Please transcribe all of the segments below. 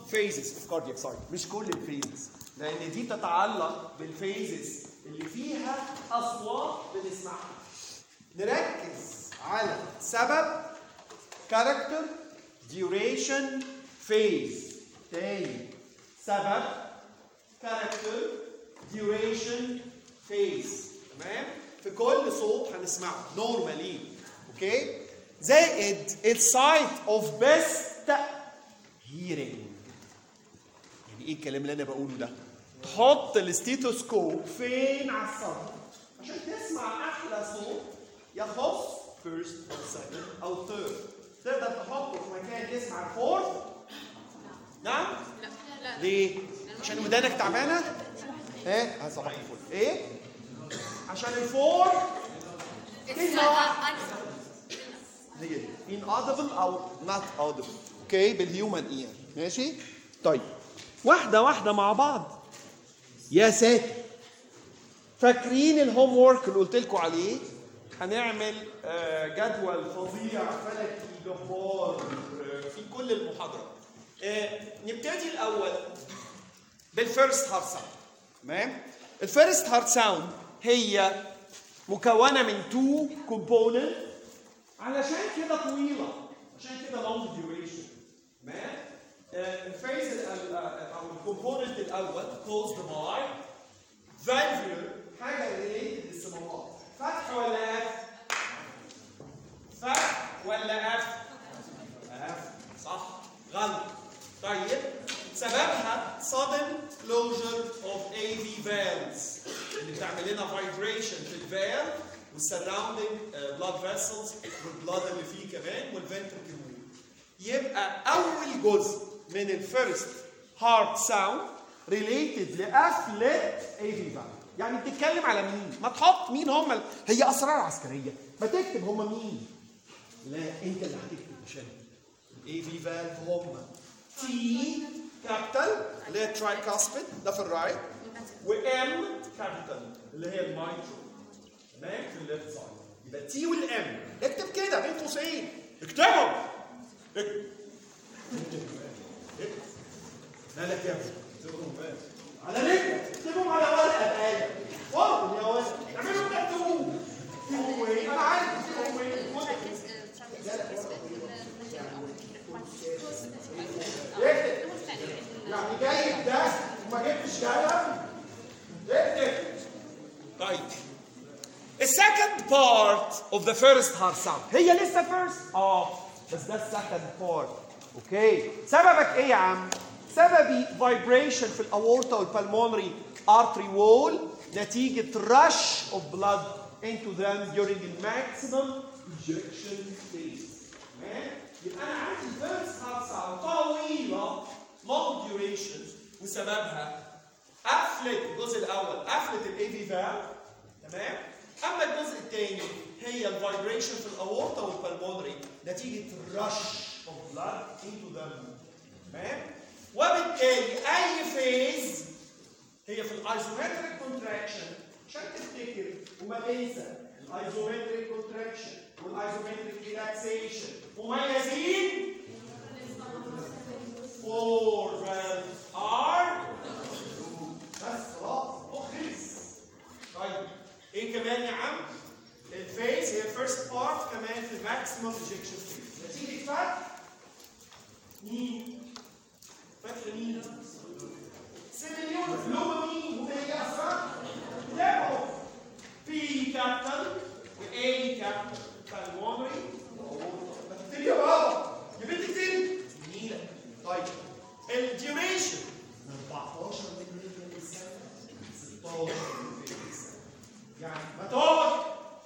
phases of cardiac cycle مش كل الفيزز لان دي بتتعلق بالفيزز اللي فيها اصوات بنسمعها نركز على سبب character duration phase تاني سبب character duration phase تمام في كل صوت هنسمعه normally اوكي زائد السايت اوف بيست hearing يعني ايه الكلام اللي انا بقوله ده تحط الستيتوسكوب فين على الصدر عشان تسمع احلى صوت يخص فيرست او سكند او ثيرد تقدر تحطه في مكان يسمع الفورث نعم لا لا ليه عشان ودانك تعبانه ايه اه صباح الفل ايه عشان الفور هي دي inaudible او not audible اوكي بالهيومن اير ماشي طيب واحده واحده مع بعض يا ساتر فاكرين الهوم وورك اللي قلت لكم عليه هنعمل آه، جدول فظيع فلكي جبار آه، في كل المحاضره آه، نبتدي الاول بالفيرست هارت ساوند تمام الفيرست هارت ساوند هي مكونه من تو كومبوننت علشان كده طويله عشان كده لونج ديوريشن تمام آه، الفيز ال- آه، او الكومبوننت الاول كوزد باي فالفيولر حاجه ريليتد للصمامات فتح ولا اف؟ فتح ولا اف؟ اف صح غلط طيب سببها sudden closure of AV valves اللي بتعمل لنا vibration في الفالف والسراوندينج blood vessels والبلاد اللي فيه كمان والفنتركل يبقى اول جزء من الفيرست هارت ساوند ريليتد لقفله اي في فالف يعني بتتكلم على مين ما تحط مين هم ال... هي اسرار عسكريه ما تكتب هم مين لا انت اللي هتكتب مش انا الاي في فالف هم تي كابيتال اللي هي ترايكاسبيد ده في الرايت وام كابيتال اللي هي المايترو تمام في الليفت سايد يبقى تي والام اكتب كده بين قوسين اكتبهم اكتب اكتب مالك يا ابني اكتبهم بقى على رجلك اكتبهم على ورقه بقى فاضل يا ولد اعملوا تكتبوه هو ايه انا عارف هو ايه يعني جايب ده وما جبتش قلم اكتب طيب السكند بارت اوف ذا فيرست هارت ساوند هي لسه فيرست اه بس ده السكند بارت اوكي سببك ايه يا عم سببي فايبريشن في الاورتا والبلمونري ارتري وول نتيجه rush of blood into them during the maximum ejection phase تمام يبقى انا عندي فيرست هارت ساوند طويله long duration وسببها قفلت الجزء الاول قفلت الاي في فالف تمام اما الجزء الثاني هي الفايبريشن في الاورطه والبلمونري نتيجه الرش اوف بلاد انتو ذا تمام وبالتالي اي فيز هي في الايزومتريك كونتراكشن عشان تفتكر وما تنسى الايزومتريك كونتراكشن والايزومتريك ريلاكسيشن مميزين four valves are بس خلاص مخلص طيب ايه كمان يا عم؟ الفيز هي الفيرست بارت كمان في الماكسيموم ايجكشن فيز نتيجه فتح مين؟ فتح مين؟ سيميليون فلوما مين؟ وهي اصلا ليفل في كابتن واي كابتن بالمونري ما تكتبي يا بابا يا بنت اكتبي جميله طيب الديوريشن 14 من السنه 16 من السنه يعني ما تقعد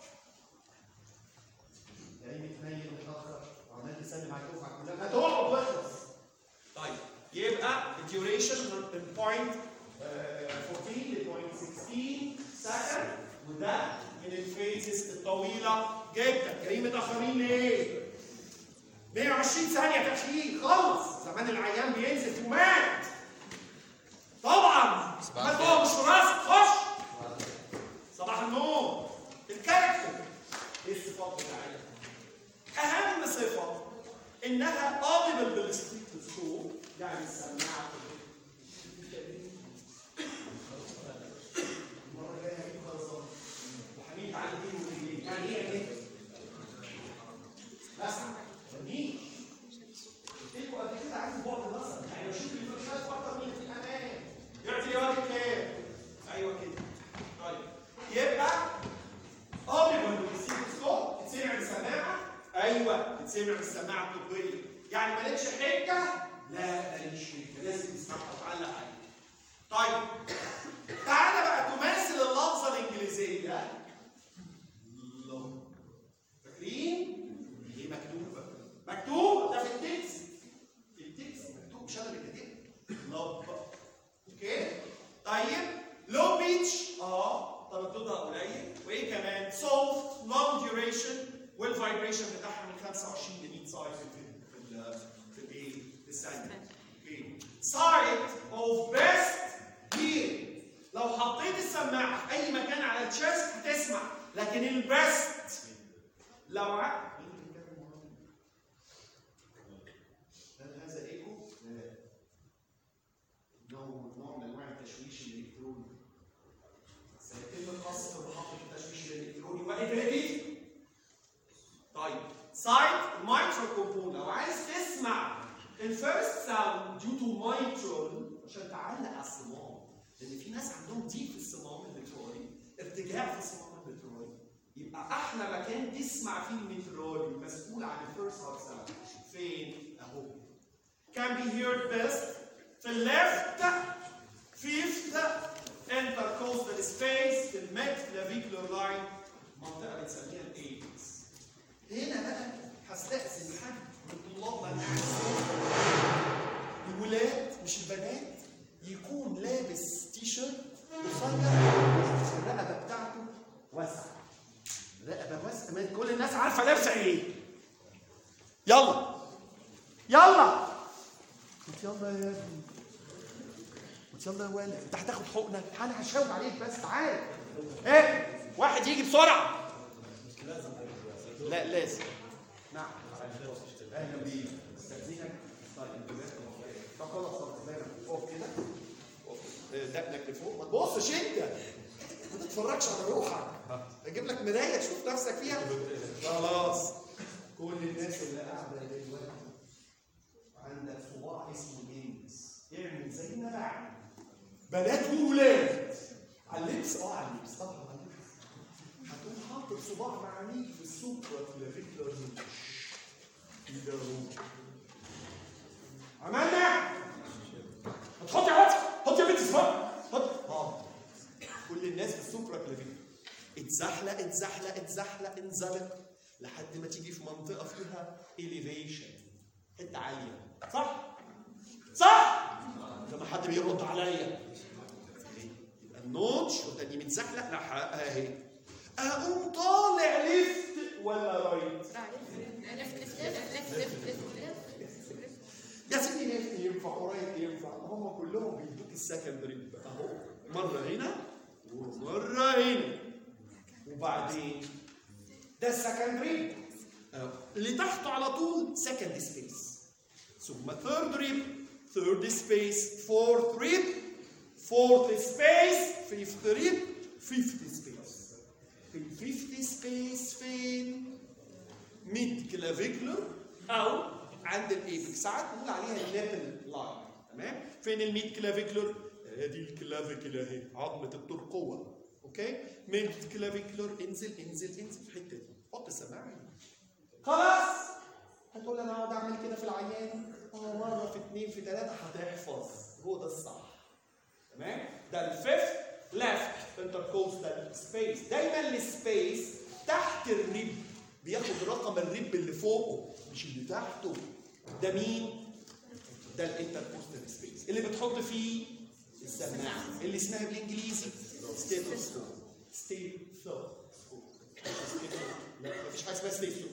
جاي متنيل ومتاخر وعمال تسلم على الدفعه كلها ما تقعد واخلص طيب يبقى الديوريشن من بوينت 14 ل بوينت 16 سكند وده من الفيزز الطويله جدا جايين متاخرين ليه؟ 120 ثانيه تاخير خلص زمان العيان بينزل ومات طبعا ما هو مش في راسك خش صباح النور الكاركتر ايه الصفات بتاعتها؟ اهم صفه انها قابله بالستيتوسكوب يعني السماعه تسمعها وتعلق عليها طيب تعالى بقى تماثل اللفظه الانجليزيه لو فاكرين ايه مكتوب مكتوب ده في التكست في التكست مكتوب مش انا اللي كاتبه لو اوكي طيب لو بيتش اه ترددها قليل وايه كمان سوفت لونج ديوريشن والفايبريشن بتاعها من 25 ل 100 سايكل في ال في الايه في الثانيه اوكي سايد اوف بيست هير لو حطيت السماعه في اي مكان على التشيست هتسمع لكن البيست لو ع... مين بيتكلم ورايا؟ هل هذا ايكو؟ لا نوع نوع من انواع التشويش الالكتروني سيتم قصف محطه التشويش الالكتروني وإبريديتي طيب سايد مايترو كومبون لو عايز تسمع الفيرست ساوند ديو تو مايترال عشان تعلق على الصمام لان في ناس عندهم ضيق في الصمام المترالي ارتجاع في الصمام المترالي يبقى احلى مكان تسمع فيه المترالي مسؤول عن الفيرست هارت ساوند فين اهو can be heard best في الليفت فيفث intercostal space في الميد clavicular line منطقه بنسميها الايبكس هنا بقى هستأذن حد من طلابنا اللي قاعد الولاد مش البنات يكون لابس تي شيرت قصير الرقبه بتاعته واسعه رقبه واسعه ما كل الناس عارفه لابسه ايه يلا يلا قلت يلا يا ابني قلت يلا يا ولد انت هتاخد حقنه انا هشاور عليك بس تعال ايه واحد يجي بسرعه لا لازم نعم اهلا بيك استاذنك طيب طب خلاص خلاص زي ما اقف كده اقف. اه، دقنك لفوق ما تبصش انت ما تتفرجش على روحك اجيب لك مرايه تشوف نفسك فيها خلاص كل الناس اللي قاعده دلوقتي عندك صباع اسمه جيمس اعمل زي ما انا بعمل بنات وولاد على اللبس اه على اللبس طبعا على اللبس هتقوم حاطط صباع معانيك في السوبرا كلافيكولار كده اهو عملنا هتحط يا واد حط يا بنت اسمها حط اه كل الناس في السوبرا كلافيكولار اتزحلق اتزحلق اتزحلق انزلق لحد ما تيجي في منطقه فيها elevation حته عاليه صح؟ صح؟ لما حد بيرد عليا يبقى النوتش وتاني متزحلق لا حقها اهي اقوم طالع ليفت ولا رايت؟ يا سيدي ليفت ينفع ورايت ينفع هم كلهم بيدوك السكندري اهو مره هنا ومره هنا وبعدين ده السكندري أهو. اللي تحته على طول سكند سبيس ثم ثيرد ريب ثيرد سبيس فورث ريب فورث سبيس فيفث ريب فيفث سبيس في الفيفث سبيس فين؟ ميد كلافيكولر او عند الايبك ساعات نقول عليها النابل لاين تمام؟ فين الميد كلافيكولر؟ ادي الكلافيكل اهي عظمه الترقوه اوكي؟ ميد كلافيكولر انزل انزل انزل في الحته دي حط السماعه هنا. خلاص هتقول انا اقعد اعمل كده في العيان اه مره في اثنين في ثلاثه هتحفظ هو ده الصح تمام ده الفيفث ليفت انتركوستال سبيس دايما السبيس تحت الريب بياخد رقم الريب اللي فوقه مش اللي تحته ده مين ده الانتركوستال سبيس اللي بتحط فيه السماعه اللي اسمها بالانجليزي ستيتوسكوب ستيتوسكوب لا مفيش حاجه اسمها ستيتوسكوب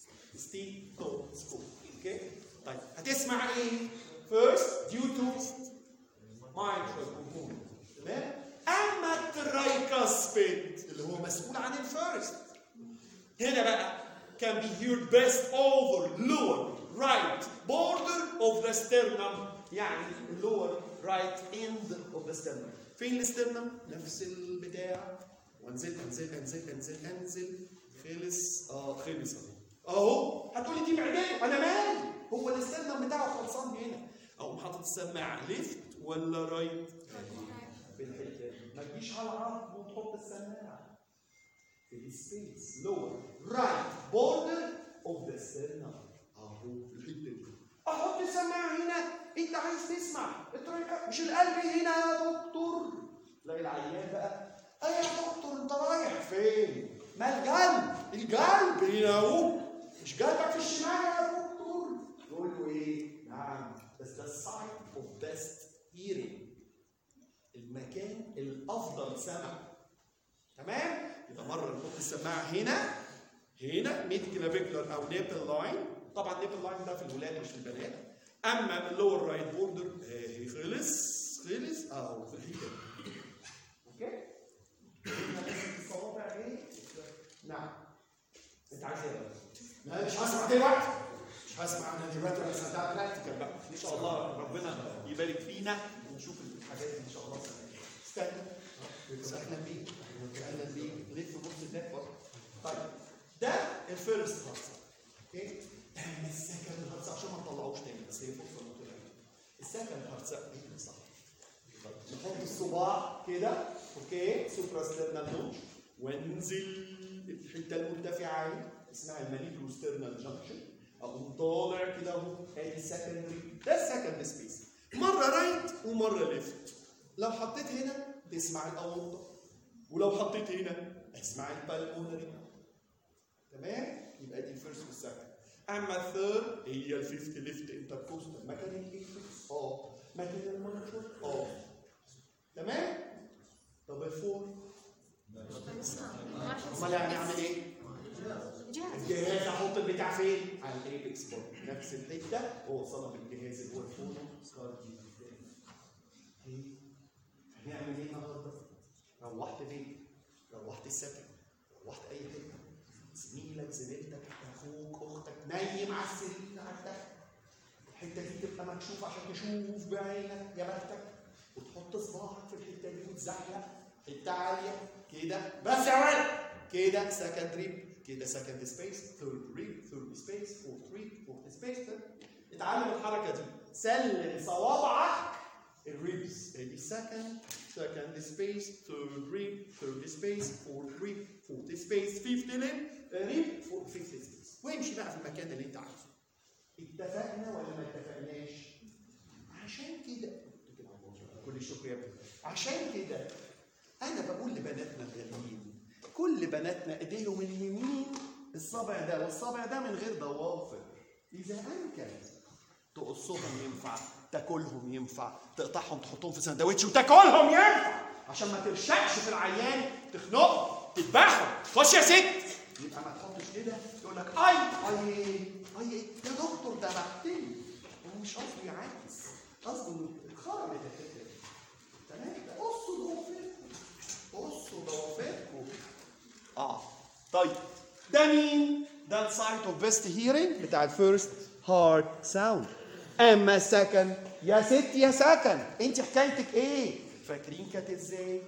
ستيتوسكوب اوكي طيب هتسمع ايه first due to mitral component تمام اما الترايكاسبيد اللي هو مسؤول عن الفيرست هنا بقى can be heard best over lower right border of the sternum يعني lower right end of the sternum فين السترنم نفس البتاع وانزل انزل انزل انزل انزل خلص اه خلص اهو اهو هتقولي دي معدته انا مالي هو السترنم بتاعه خلصان هنا اقوم حاطط السماعه ليفت ولا رايت في الحته دي ما تجيش على العظم وتحط السماعه في السبيس لور رايت بوردر اوف ذا sternum اهو في الحته دي احط السماعه هنا انت عايز تسمع الترايك حاجه مش القلب هنا يا دكتور لا العيان بقى ايه يا دكتور انت رايح فين ما القلب القلب هنا اهو مش قلبك في الشمال يا دكتور يقول له ايه نعم بس ده السايت اوف بيست هيرنج المكان الافضل سمع تمام يبقى مره نحط السماعه هنا هنا ميد كلافيكولار او نيبل لاين طبعا نيبل لاين ده في الولاد مش في البنات اما اللور رايت بوردر اهي خلص خلص اهو في الحته دي. اوكي هنا لازم الصوابع ايه نعم انت عايز ايه بقى؟ لا مش هسمع دلوقتي مش هسمع من دلوقتي ولا ده براكتيكال بقى ان شاء الله ربنا يبارك فينا ونشوف الحاجات دي ان شاء الله سنة. استنى اهلا بيك اهلا بيك لف بص اللفه طيب ده الفيرست هاتس اوكي احنا السكند هاتس عشان ما نطلعوش تاني بس هي فرصه نطلع السكند هاتس ايه صح طيب نحط الصباع كده اوكي سوبرا ستيرنال نوتش وانزل الحته المرتفعه اسمها المانيبلو ستيرنال جنكشن اقوم طالع كده اهو ادي السكندري ده السكند سبيس مره رايت ومره ليفت لو حطيت هنا تسمع الاورطه ولو حطيت هنا اسمع البالمونري تمام يبقى دي الفيرست والسكند اما الثيرد هي الفيفت ليفت انتركوستال مكان الايكليكس اه مكان المونيتور اه تمام طب الفور امال يعني اعمل ايه؟ الجهاز احط البتاع فين؟ على الايبكس بورد نفس الحته واوصلها بالجهاز اللي هو الفونو كارديو ايه؟ هنعمل ايه النهارده؟ روحت فين؟ روحت السكن روحت اي حته زميلك زميلتك اخوك اختك نايم على السرير عندك الحته دي تبقى مكشوفه عشان تشوف بعينك يا بختك وتحط صباعك في الحته دي وتزحلق حته عاليه كده بس يا ولد كده سكند ريب كده سكند سبيس ثيرد ريب ثيرد سبيس فورث ريب فورث سبيس اتعلم الحركه دي سلم صوابعك الريبس ادي سكند سكند سبيس ثيرد ريب ثيرد سبيس فورث ريب فورث سبيس فيفث ريب ريب فورث فيفث سبيس وامشي بقى في المكان اللي انت عايزه اتفقنا ولا ما اتفقناش عشان كده كل الشكر يا ابني عشان كده انا بقول لبناتنا الغاليين كل بناتنا ايديهم اليمين الصابع ده والصابع ده من غير ضوافر اذا امكن تقصهم ينفع تاكلهم ينفع تقطعهم تحطهم في سندوتش وتاكلهم ينفع عشان ما ترشقش في العيان تخنقه تذبحه خش يا ست يبقى ما تحطش كده يقول لك اي اي اي يا دكتور ده بحتني هو مش قصده يعاكس قصده انه اتخرج الحته دي تمام ده قصوا ضوافركم قصوا ضوافركم اه طيب ده مين؟ ده السايت اوف بيست هيرنج بتاع الفيرست هارد ساوند اما السكند يا ست يا سكند انت حكايتك ايه؟ فاكرين كانت ازاي؟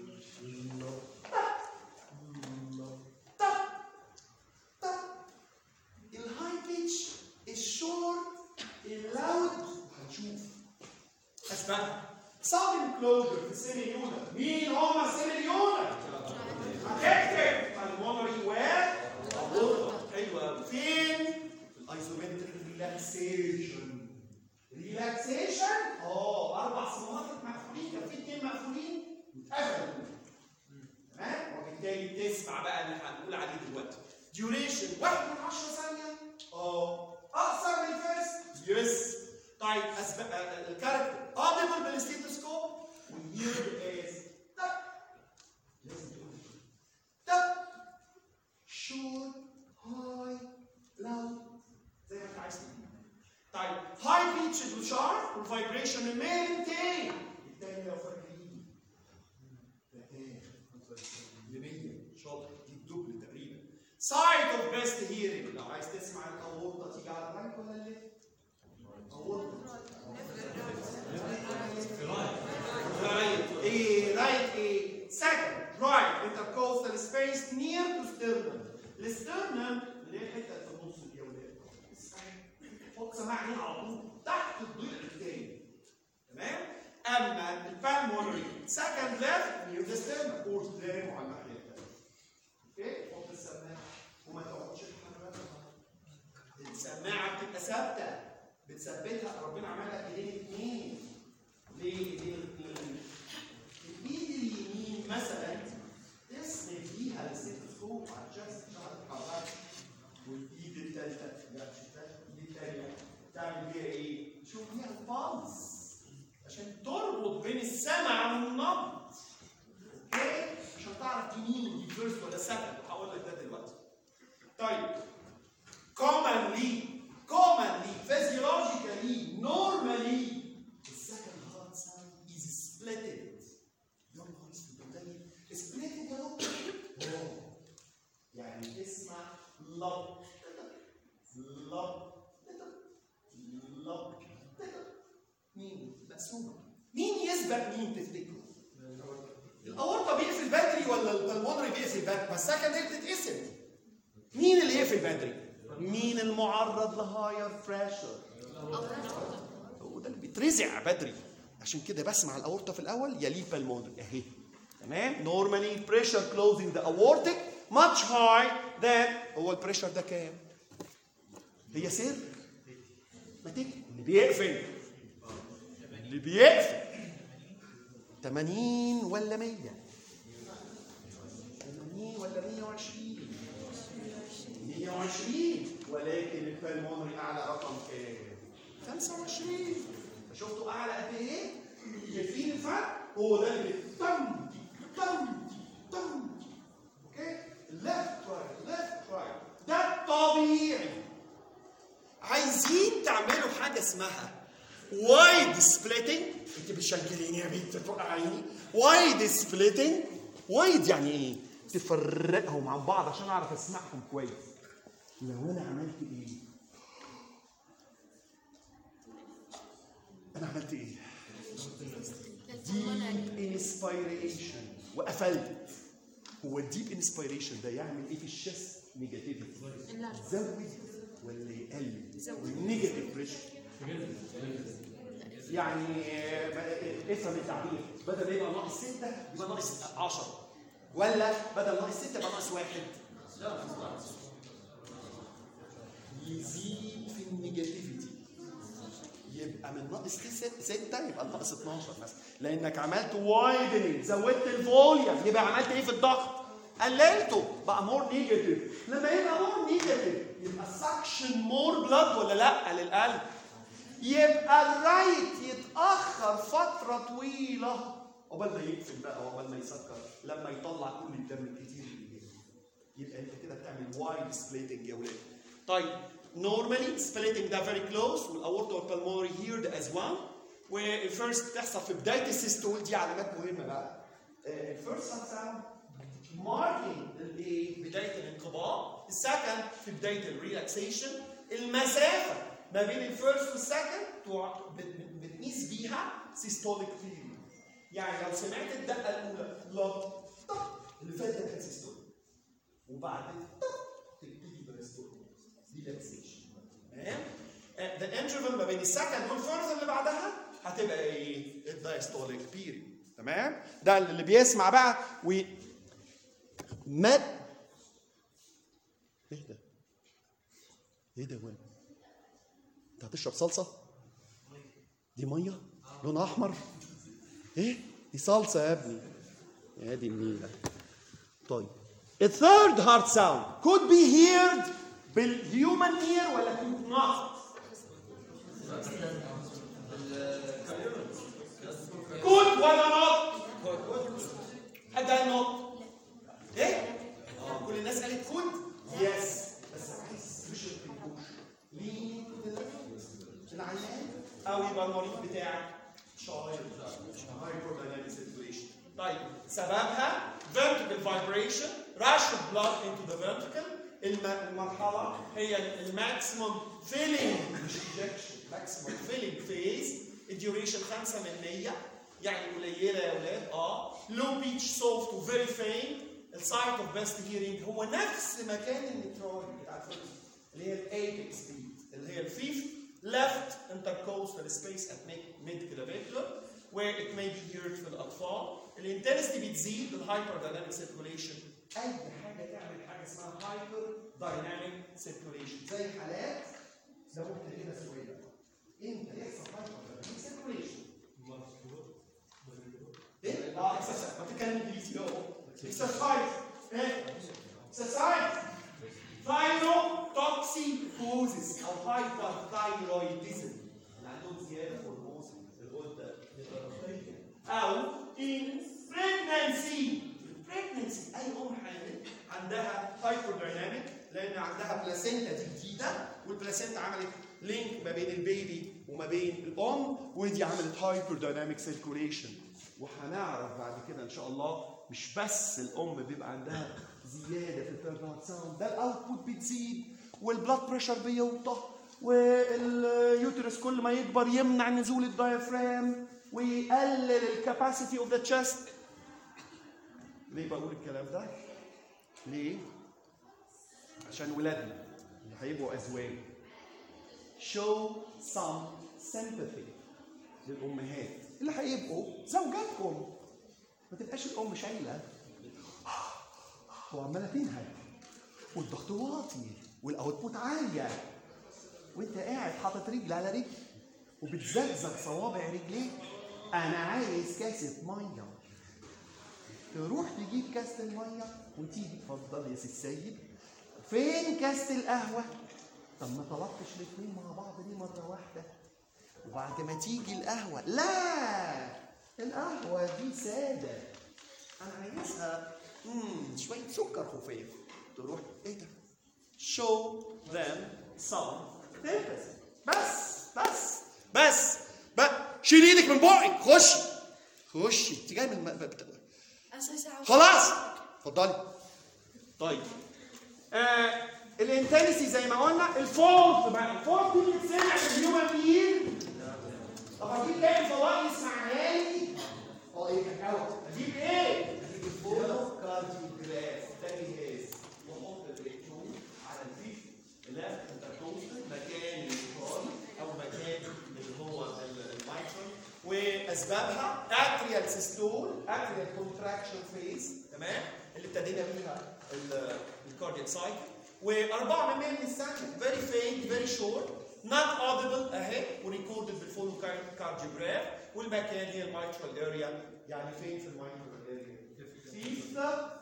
الهاي بيتش الشورت اللاود هنشوف اسمع ساوند كلوجر في السيميليونا مين هم السيميليونا؟ هتكتب المونري وير ايوه فين؟ الايزومتريك ريلاكسيشن ريلاكسيشن اه اربع صمامات مقفولين كان في اثنين مقفولين اتقفلوا تمام وبالتالي تسمع بقى اللي هنقول عليه دلوقتي ديوريشن 1 من 10 ثانيه اه اقصر من الفيرست يس طيب أسبق الكاركتر اوديبل بالستيتوسكوب والهير از تك لازم تقول تك شورت هاي لاود زي ما انت عايز تقول طيب هاي بيتش وشارب والفايبريشن المينتين التاني لو فاكرين لمية شاطر دي الدبل تقريبا سايد اوف بيست هيرنج لو عايز تسمع الاورطه تيجي على الرايت ولا الليفت؟ اورطه رايت ايه رايت ايه سكند رايت انتركوستال سبيس نير تو ستيرنم الستيرنم اللي هي الحته اللي في النص دي يا ولاد حط سماعه هنا على طول تحت الضلع الثاني تمام اما البالمونري سكند ليفت نير ذا ستيرنم فورث بلان على الناحيه الثانيه اوكي حط السماعه وما تقعدش تحركها السماعه بتبقى ثابته بتثبتها ربنا عمل لك ايدين اثنين ليه؟ ليه عن النبض اوكي عشان تعرف دي مين دي فيرست ولا سكند هقول لك ده دلوقتي طيب commonly commonly physiologically normally the second heart sound is splitted يا نهار اسود ده splitted يا دكتور أوه. يعني اسمع لب لب لب مين مقسومه مين يسبق مين تفتكروا الاورطه بيقفل بدري ولا البلمونري بيقفل بدري ما السكندري بتتقسم مين اللي يقفل بدري مين المعرض لهاير بريشر هو ده اللي بيترزع بدري عشان كده بسمع الاورطه في الاول يليه بالمونري اهي تمام نورمالي بريشر كلوزنج ذا اورتيك ماتش هاي ذان هو البريشر ده كام هي سر ما تيجي اللي بيقفل اللي بيقفل 80 ولا 100 80 ولا 120 120 ولكن البلمونري اعلى رقم كام 25 شفتوا اعلى قد ايه شايفين الفرق هو ده اللي تم تم تم اوكي ليفت رايت ليفت رايت ده الطبيعي عايزين تعملوا حاجه اسمها وايد سبليتنج انت بتشنكليني يا بنت توقعيني وايد سبليتنج وايد يعني ايه تفرقهم عن بعض عشان اعرف اسمعهم كويس لو انا عملت ايه انا عملت ايه ديب انسبيريشن وقفلت هو الديب انسبيريشن ده يعمل ايه في الشست نيجاتيفيتي يزود ولا يقلل النيجاتيف بريشر يعني آه، افهم التعبير بدل ما يبقى ناقص 6 يبقى ناقص 10 ولا بدل ناقص 6 يبقى ناقص 1 لا يزيد في النيجاتيفيتي يبقى من ناقص 6 يبقى ناقص 12 مثلا لانك عملت وايدنج زودت الفوليوم يبقى عملت ايه في الضغط؟ قللته بقى مور نيجاتيف لما يبقى مور نيجاتيف يبقى السكشن مور بلاد ولا لا للقلب يبقى الرايت يتاخر فتره طويله قبل ما يقفل بقى وقبل ما يسكر لما يطلع كل الدم الكتير اللي جاي يبقى انت كده بتعمل وايد سبليتنج يا ولاد طيب normally splitting ده very close والاورتا والبلمونري here ده as one والفيرست بتحصل في بدايه السيستول دي علامات مهمه بقى الفيرست ساوند ماركينج الايه بدايه الانقباض السكند في بدايه الريلاكسيشن المسافه ما بين الفيرست والسكند بتقيس بيها سيستوليك بيريود يعني لو سمعت الدقه الاولى لا طق اللي فات ده كان سيستوليك وبعدين طق تبتدي بريستوليك ريلاكسيشن تمام ذا انترفال ما بين السكند والفيرست اللي بعدها هتبقى ايه الدايستوليك بيريود تمام ده اللي بيسمع بقى و ما ايه ده ايه ده وين انت هتشرب صلصه دي ميه لونها احمر ايه دي صلصه يا ابني يا دي النيله طيب A third heart sound could be heard بالhuman ear ولا could not could ولا not حد قال not ايه اه كل الناس قالت could yes بس عايز سبيشال بريكوشن ليه العيان او يبقى المريض بتاعك شايل هايبرديناميك سيتويشن طيب سببها vertical vibration rush of blood into the vertical الم- المرحلة هي الماكسيموم فيلينج مش injection ماكسيموم فيلينج فيز الديوريشن 5 من 100 يعني قليلة يا ولاد اه لو بيتش سوفت وفيري فين السايت اوف بيست هيرنج هو نفس مكان النيترون بتاع الفيلم اللي هي الايبكس بيت اللي هي الفيفth left intercostal space at mid mid clavicular where it may be heard في الاطفال الانتنستي بتزيد بالهايبر دايناميك سيركوليشن اي حاجه تعمل حاجه اسمها هايبر دايناميك سيركوليشن زي حالات لو انت كده سوينا امتى يحصل هايبر دايناميك سيركوليشن ايه؟ اه اكسرسايز ما تتكلم انجليزي اهو اكسرسايز ايه؟ اكسرسايز ثايروتوكسيكوزيس او هايبرثايرويدزم اللي عندهم زياده في هرمون الغده الدرقيه او in pregnancy pregnancy اي ام حامل عندها هايبودايناميك لان عندها بلاسينتا دي جديده والبلاسينتا عملت لينك ما بين البيبي وما بين الام ودي عملت هايبودايناميك سيركوليشن وهنعرف بعد كده ان شاء الله مش بس الام بيبقى عندها زياده في الثيرد ساوند ده الاوتبوت بتزيد والبلاد بريشر بيوطى واليوترس كل ما يكبر يمنع نزول الدايفرام ويقلل الكاباسيتي اوف ذا تشست ليه بقول الكلام ده؟ ليه؟ عشان ولادنا اللي هيبقوا ازواج show some sympathy للامهات اللي هيبقوا زوجاتكم ما تبقاش الام شايله وعماله تنهج والضغط واطي والاوتبوت عاليه وانت قاعد حاطط رجل على رجل وبتزغزغ صوابع رجليك انا عايز كاسه ميه تروح تجيب كاسه الميه وتيجي اتفضل يا سي السيد فين كاسه القهوه طب ما طلبتش الاثنين مع بعض ليه مره واحده وبعد ما تيجي القهوه لا القهوه دي ساده انا عايزها مم شويه سكر خفيف تروح ايه ده show them some sympathy بس بس بس بس شيل ايدك من بقك خشي خشي انت جاي من الم- خلاص اتفضلي طيب آه الانتنسي زي ما قلنا الفولت بقى الفولت دي بتسمع في الهيومن بيين طب هجيب كام فضائي يسمعها لي اه ايه كاكاو اجيب ايه؟ اجيب الفولو كارديوجراف ده جهاز واحط الالكترون على الفيش اللافت انتركوستال مكان الفول او مكان اللي هو المايكرون واسبابها اتريال سيستول اتريال كونتراكشن فيز تمام اللي ابتدينا بيها الكاردياك سايكل واربعه من من الثانيه فيري فينت فيري شورت not audible اهي وريكوردد بالفولو كارديوجراف والمكان هي المايترال اريا يعني فين في المايترال اريا؟ فيفث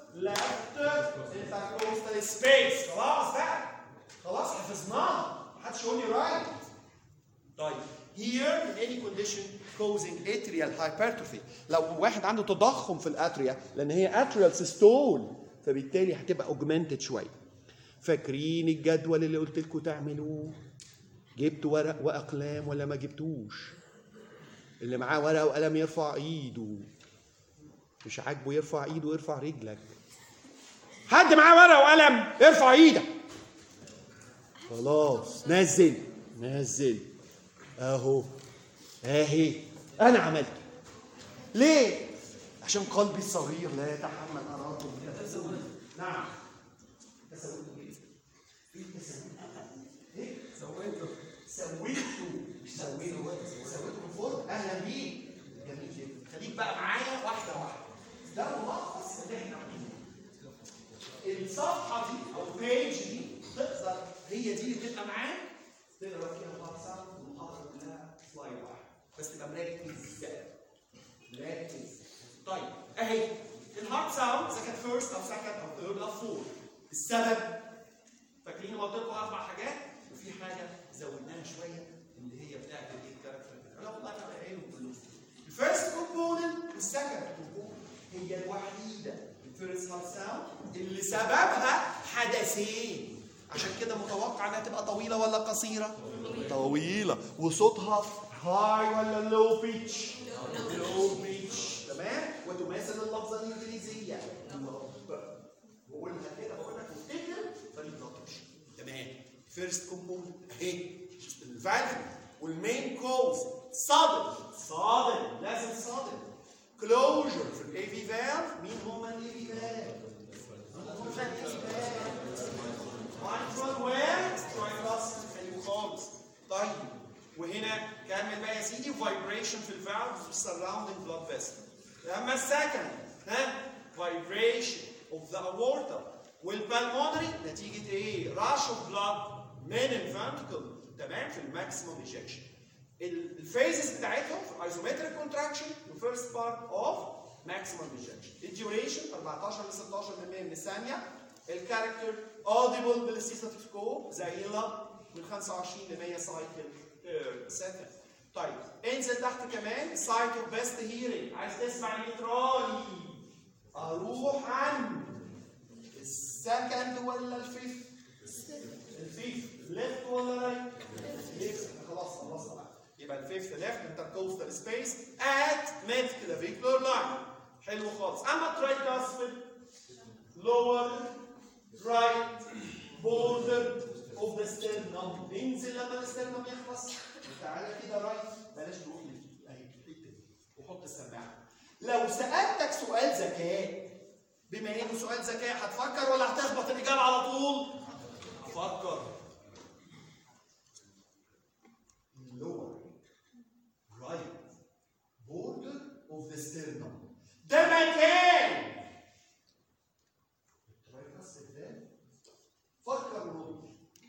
لفت انتركوستال سبيس خلاص بقى خلاص حفظناها محدش يقول لي رايت طيب here in any condition causing atrial hypertrophy لو واحد عنده تضخم في الاتريا لان هي atrial systole فبالتالي هتبقى augmented شويه فاكرين الجدول اللي قلت لكم تعملوه جبتوا ورق واقلام ولا ما جبتوش اللي معاه ورقه وقلم يرفع ايده مش عاجبه يرفع ايده ويرفع رجلك حد معاه ورقه وقلم ارفع ايدك خلاص نزل نزل اهو اهي انا عملت ليه عشان قلبي الصغير لا يتحمل اراده نعم تسويته ايه؟ ايه تسويته؟ ايه؟ سويته سويته مش سويته سويته من فوق اهلا بيك جميل جدا خليك بقى معايا واحده واحده ده ملخص اللي احنا عاملينه الصفحه دي او البيج دي تقدر هي دي اللي بتبقى معاك تقدر فيها الخمسه والمحاضره كلها سلايد واحد بس تبقى مركز مركز طيب اهي الهارت ساوند اذا كانت فيرست او سكند او ثيرد او فور السبب فاكرين قلت لكم اربع حاجات وفي حاجه زودناها شويه اللي هي بتاعت الايه الكاركتر انا والله انا قايلهم كلهم الفيرست كومبوننت والسكند كومبوننت هي الوحيده الفيرست هارت ساوند اللي سببها حدثين عشان كده متوقع انها تبقى طويله ولا قصيره؟ طويله وصوتها هاي ولا لو بيتش؟ لو بيتش تمام؟ وتماثل اللفظه الانجليزيه بقولها كده بقولها تفتكر فليتلطش تمام فيرست كومبوننت اهي الفالف والمين كوز صادم صادم لازم صادم كلوجر في الاي في فالف مين هم الاي في فالف؟ مايترال وير ترايكاس حلو خالص طيب وهنا كمل بقى يا سيدي فايبريشن في الفالف في السراوندنج بلاد فيسل اما السكند ها فايبريشن اوف ذا اورتا والبلمونري نتيجه ايه؟ راش اوف بلاد من الفانتيكل تمام في الماكسيموم ايجكشن الفيزز بتاعتهم في الايزومتريك كونتراكشن والفيرست بارت اوف ماكسيموم ايجكشن الديوريشن 14 ل 16 من الثانيه الكاركتر اوديبل بالستيثوسكوب زي يلا من 25 ل 100 سايكل بير سكند طيب انزل تحت كمان سايت اوف بيست هيرنج عايز تسمع المترالي اروح عن السكند ولا الفيفث؟ الفيفث ليفت ولا رايت؟ ليفت خلاص خلصنا بقى يبقى الفيفث ليفت انتركوستال سبيس ات ميد كلافيكولار لاين حلو خالص اما ترايكاسبيد لور رايت بوردر اوف ذا ستيرنم ننزل لما الستيرنم يخلص تعالى كده رايت بلاش نروح لل- اهي الحته دي وحط السماعه لو سالتك سؤال ذكاء بما انه سؤال ذكاء هتفكر ولا هتخبط الاجابه على طول؟ فكر lower right border of the sternum ده مكان الترايكاسبيد ده فكر ورد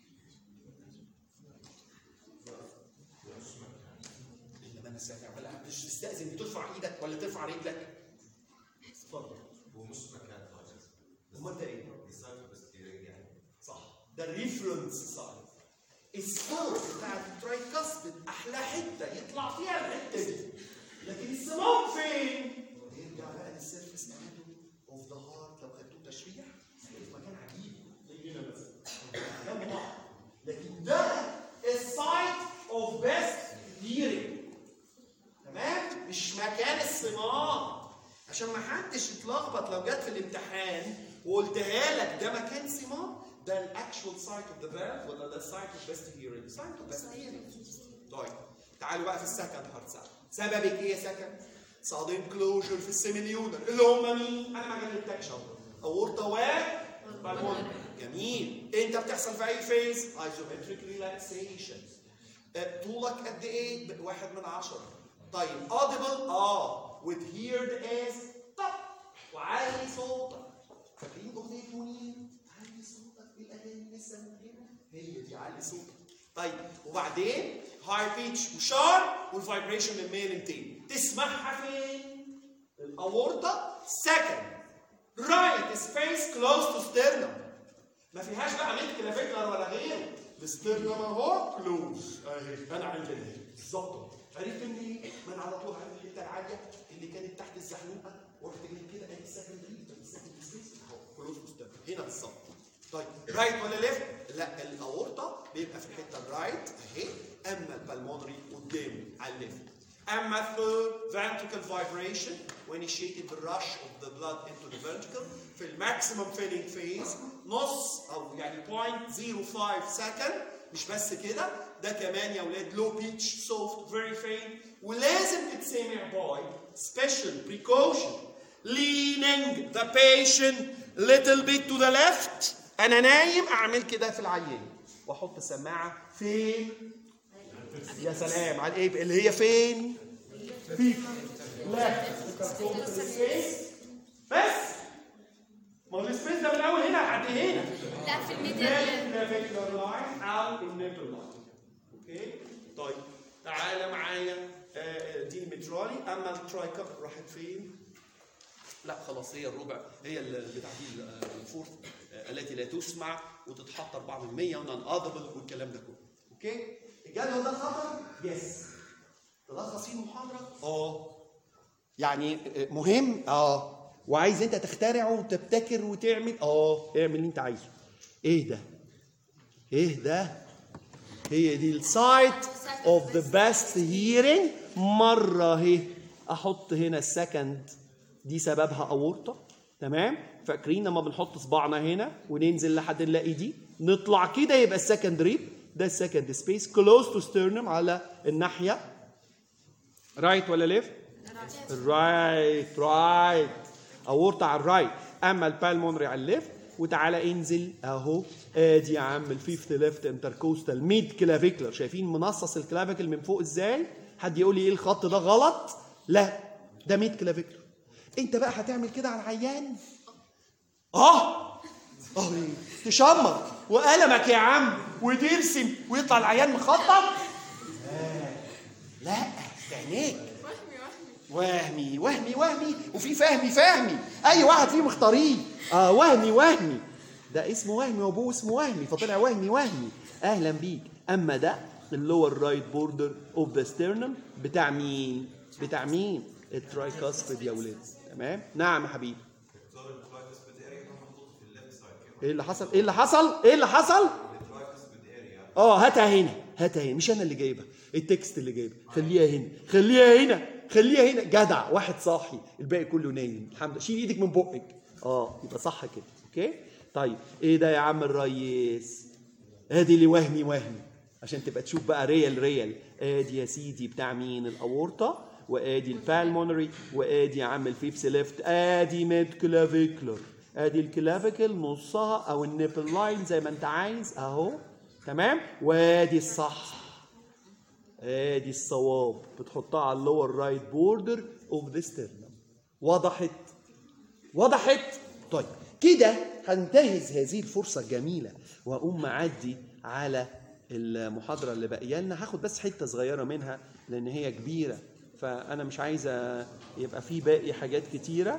انما انا سامع ولا مش تستاذن ترفع ايدك ولا ترفع رجلك اتفضل ومش مكان حاجه امال ده ايه؟ يسافر بس كتير يعني صح ده الريفرنس سايت الصوت بتاع الترايكاسبيد احلى حته يطلع فيها الحته دي لكن السموك فين؟ يرجع بقى للسيرفس عنده اوف ذا هارت لو خدتوه تشريح هتلاقيه في مكان عجيب زي هنا مثلا جنب بعض لكن ده السايت اوف بيست هيرنج تمام مش مكان الصمام عشان ما حدش يتلخبط لو جت في الامتحان وقلتها لك ده مكان صمام ده الاكشوال سايت اوف ذا فالف ولا ده السايت اوف بيست هيرنج سايت اوف بيست هيرنج طيب تعالوا بقى في السكند هارت ساوند سببك ايه يا سكند؟ صادم كلوجر في السيميليونر اللي هم مين؟ انا ما جلدتكش اهو اورطه و بالمون جميل انت بتحصل في اي فيز؟ ايزومتريك ريلاكسيشن طولك قد ايه؟ ب- واحد من عشرة طيب audible اه with heard as طب وعلي صوتك فاكرين اغنيه منير؟ علي صوتك الاغاني لسه مهمه هي دي علي صوتك طيب وبعدين هاي بيتش وشارب والفايبريشن من 100 ل 200 تسمعها فين؟ الاورطه سكند رايت سبيس كلوز تو ستيرنم ما فيهاش بقى ميد كلافيكولار ولا غيره الستيرنم اهو كلوز اهي انا عندي اهي بالظبط عرفت منين؟ ما انا على طول عارف الحته العاليه اللي كانت تحت الزحلوقه ورحت جايب كده ادي السكند ريد السكند سبيس اهو كلوز تو ستيرنم هنا بالظبط طيب رايت ولا ليفت؟ لا الاورطه بيبقى في الحته الرايت اهي اما البلمونري قدامه على الليفت اما third ventricle vibration وinitiated the rush of the blood into the ventricle في الماكسيمم filling phase نص او يعني 0.05 second مش بس كده ده كمان يا ولاد low pitch soft very faint ولازم تتسمع باي special precaution leaning the patient little bit to the left انا نايم اعمل كده في العيان واحط السماعه فين يا سلام على الايه اللي هي فين في لفت بس ما هو السبيس ده من الاول هنا لحد هنا لا في الميديا الكلافيكولار لاين او النيبل لاين اوكي طيب تعالى معايا آه، دي المترالي اما الترايكا راحت فين لا خلاص هي الربع هي البتاع دي الفورث التي لا تسمع وتتحط 4% ونون اودبل والكلام ده كله اوكي الجدول ده خطر يس تلخص فيه المحاضره اه يعني مهم اه وعايز انت تخترعه وتبتكر وتعمل اه اعمل اللي انت عايزه ايه ده ايه ده هي دي السايت اوف ذا بيست هيرنج مره اهي احط هنا السكند دي سببها اورطه تمام فاكرين لما بنحط صباعنا هنا وننزل لحد نلاقي دي نطلع كده يبقى السكند ريب ده السكند سبيس كلوز تو ستيرنم على الناحيه رايت ولا ليفت الرايت رايت اورطه على الرايت اما البالمونري على الليفت وتعالى انزل اهو ادي يا عم الفيفث ليفت انتركوستال ميد كلافيكلر شايفين منصص الكلافيكل من فوق ازاي حد يقول لي ايه الخط ده غلط لا ده ميد كلافيكلر انت بقى هتعمل كده على العيان اه اه تشمر وقلمك يا عم وترسم ويطلع العيان مخطط آه. لا في عينيك وهمي وهمي وهمي وفي فهمي فهمي اي واحد فيهم اختاريه اه وهمي وهمي ده اسمه وهمي وابوه اسمه وهمي فطلع وهمي وهمي اهلا بيك اما ده اللور رايت بوردر اوف ذا ستيرنم بتاع مين؟ بتاع مين؟ الترايكاسبيد يا ولاد تمام؟ نعم يا حبيبي دكتور الترايكسبيد اريا كان محطوط في الليفت سايد كده ايه اللي حصل؟ ايه اللي حصل؟ ايه اللي حصل؟ الترايكسبيد اريا اه هاتها هنا هاتها هنا مش انا اللي جايبها التكست اللي جايبها خليها هنا خليها هنا خليها هنا جدع واحد صاحي الباقي كله نايم الحمد لله شيل ايدك من بقك اه يبقى صح كده اوكي طيب ايه ده يا عم الريس ادي اللي وهمي وهمي عشان تبقى تشوف بقى ريال ريال ادي يا سيدي بتاع مين الاورطه وادي البالمونري وادي يا عم الفيبس ليفت ادي ميد كلافيكولر ادي الكلافيكل نصها او النيبل لاين زي ما انت عايز اهو تمام وادي الصح ادي الصواب بتحطها على اللور رايت بوردر اوف ذا ستيرنم وضحت وضحت طيب كده هنتهز هذه الفرصه الجميله واقوم معدي على المحاضره اللي باقيه لنا هاخد بس حته صغيره منها لان هي كبيره فانا مش عايزه يبقى في باقي حاجات كتيره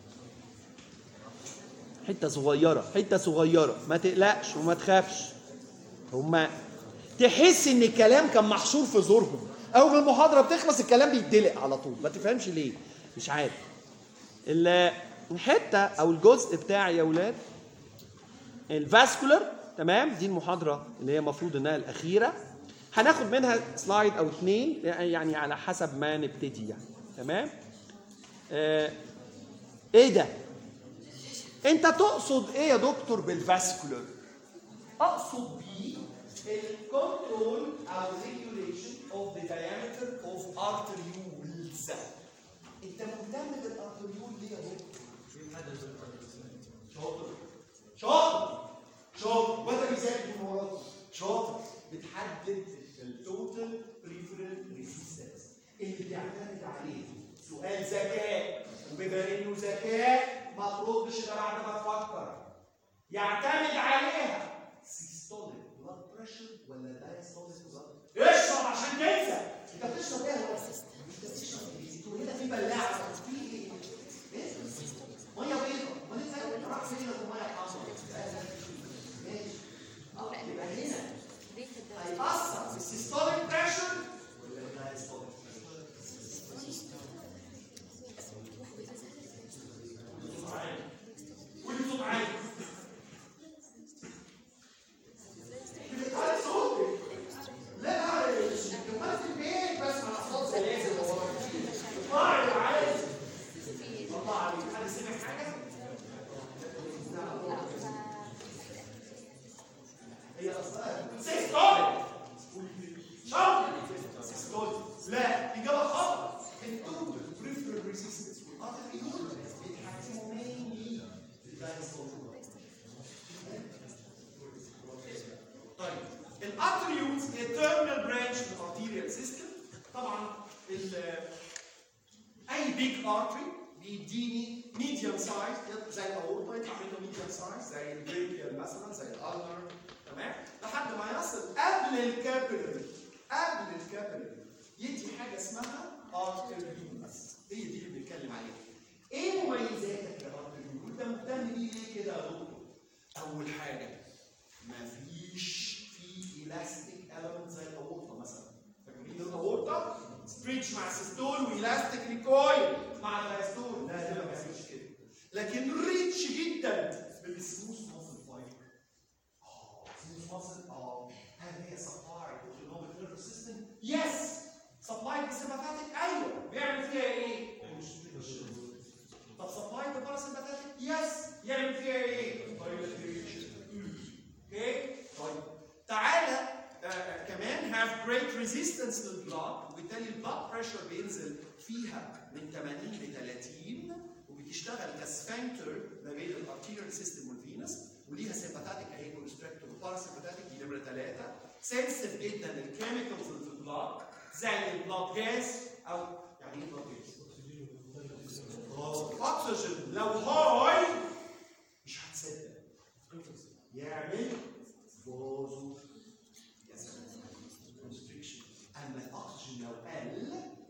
حته صغيره حته صغيره ما تقلقش وما تخافش هما تحس ان الكلام كان محشور في زورهم اول ما المحاضره بتخلص الكلام بيتدلق على طول ما تفهمش ليه مش عارف ال- الحته او الجزء بتاع يا اولاد الفاسكولار تمام دي المحاضره اللي هي المفروض انها الاخيره هناخد منها سلايد او اتنين يعني على حسب ما نبتدي يعني تمام آه ايه ده انت تقصد ايه يا دكتور بالفاسكولار اقصد بيه الكنترول او regulation of the diameter of arterioles انت مهتم بالارتريول ليه يا دكتور؟ شاطر شاطر شاطر وانت بيذاكر من وراك شاطر بتحدد التوتال بريفرال ريزيستنس اللي بيعتمد عليه سؤال ذكاء وبما انه ذكاء ما تردش غير بعد ما تفكر يعتمد عليها سيستوليك بلاد بريشر ولا دايستوليك بلاد اشرب عشان تنسى انت بتشرب ايه يا راجل؟ انت بتشرب ايه؟ تقول هنا في بلاعه في ايه؟ ايه؟ ميه بيضاء ما انت راح فين الميه حمراء ماشي اه يبقى هنا هيأثر في السيستوليك بريشر ولا الدايستوليك بريشر؟ قولي بصوت عالي بتعلي صوتك لا معلش الجمال في البيت بس مع اصوات زلازل اطلعي عادي الله عليك حد سمع حاجه؟ هي اصلا سيستوليك شاطر سيستوليك لا اجابه خطا التوتال بريفرال ريزيستنس والارتريول بيتحكموا mainly في الدايستوليك طيب الارتريولز eternal branch من arterial system طبعا ال- اي بيج ارتري بيديني ميديوم سايز زي الاورطه يطلع منه ميديوم سايز زي البريكيال مثلا زي الالنر تمام لحد ما يصل قبل الكابيلري قبل الكابيلري يدي حاجه اسمها ارتريولز هي دي اللي بنتكلم عليها ايه مميزاتك يا ارتريول ده مهتم بيه ليه كده يا دكتور اول حاجه مفيش في الاستيك element زي الاورطه مثلا فاكرين الاورطه ستريتش مع سيستول والاستيك ريكويل مع الدايستول لا ده ما بيعملش كده لكن ريتش جدا بالسموث ماسل فايبر اه سموث ماسل اه هل هي سبلاي اوتونوميك نيرفس سيستم؟ يس سبلاي بالسمباثيك ايوه بيعمل فيها ايه؟ طب سبلاي بالباراسمباثيك يس يعمل فيها ايه؟ اوكي طيب تعالى آه، آه، كمان have great resistance للبلاد وبالتالي البلاد بريشر بينزل فيها من 80 ل 30 وبتشتغل كسفنكتر ما بين الارتيريال سيستم والفينس وليها سيمباثيك اهي كونستريكتور وباراسمباثيك دي نمره ثلاثه سنسيتيف جدا للكيميكالز اللي في البلاد زي البلاد جاس او يعني ايه بلاد جاس؟ اكسجين لو هاي مش هتصدق يعمل فوزو يا سلام كونستريكشن اما الاكسجين لو قل